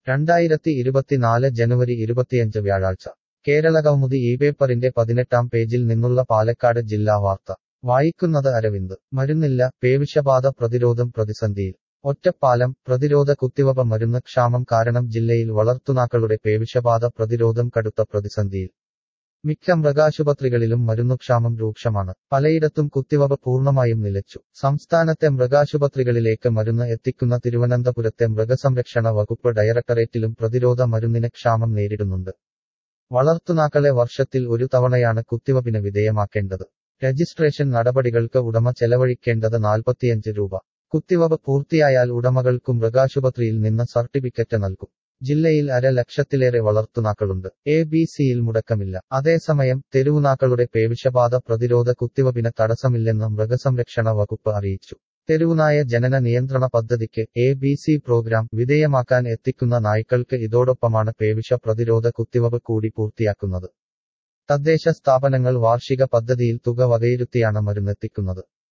രണ്ടായിരത്തി ഇരുപത്തിനാല് ജനുവരി ഇരുപത്തിയഞ്ച് വ്യാഴാഴ്ച കേരളകൗമുദി ഈ പേപ്പറിന്റെ പതിനെട്ടാം പേജിൽ നിന്നുള്ള പാലക്കാട് ജില്ലാ വാർത്ത വായിക്കുന്നത് അരവിന്ദ് മരുന്നില്ല പേവിഷബാധ പ്രതിരോധം പ്രതിസന്ധിയിൽ ഒറ്റപ്പാലം പ്രതിരോധ കുത്തിവപ മരുന്ന് ക്ഷാമം കാരണം ജില്ലയിൽ വളർത്തുനാക്കളുടെ പേവിഷബാധ പ്രതിരോധം കടുത്ത പ്രതിസന്ധിയിൽ മിക്ക മൃഗാശുപത്രികളിലും മരുന്നുക്ഷാമം രൂക്ഷമാണ് പലയിടത്തും കുത്തിവപ പൂർണ്ണമായും നിലച്ചു സംസ്ഥാനത്തെ മൃഗാശുപത്രികളിലേക്ക് മരുന്ന് എത്തിക്കുന്ന തിരുവനന്തപുരത്തെ മൃഗസംരക്ഷണ വകുപ്പ് ഡയറക്ടറേറ്റിലും പ്രതിരോധ മരുന്നിന് ക്ഷാമം നേരിടുന്നുണ്ട് വളർത്തുനാക്കളെ വർഷത്തിൽ ഒരു തവണയാണ് കുത്തിവപ്പിന് വിധേയമാക്കേണ്ടത് രജിസ്ട്രേഷൻ നടപടികൾക്ക് ഉടമ ചെലവഴിക്കേണ്ടത് നാൽപ്പത്തിയഞ്ച് രൂപ കുത്തിവപ്പ് പൂർത്തിയായാൽ ഉടമകൾക്കും മൃഗാശുപത്രിയിൽ നിന്ന് സർട്ടിഫിക്കറ്റ് നൽകും ജില്ലയിൽ അര ലക്ഷത്തിലേറെ വളർത്തുനാക്കളുണ്ട് എ ബി സിയിൽ മുടക്കമില്ല അതേസമയം തെരുവുനാക്കളുടെ പേവിഷബാധ പ്രതിരോധ കുത്തിവപ്പിന് തടസ്സമില്ലെന്ന് മൃഗസംരക്ഷണ വകുപ്പ് അറിയിച്ചു തെരുവുനായ ജനന നിയന്ത്രണ പദ്ധതിക്ക് എ ബി സി പ്രോഗ്രാം വിധേയമാക്കാൻ എത്തിക്കുന്ന നായ്ക്കൾക്ക് ഇതോടൊപ്പമാണ് പേവിഷ പ്രതിരോധ കുത്തിവപ്പ് കൂടി പൂർത്തിയാക്കുന്നത് തദ്ദേശ സ്ഥാപനങ്ങൾ വാർഷിക പദ്ധതിയിൽ തുക വകയിരുത്തിയാണ് മരുന്നെത്തിക്കുന്നത്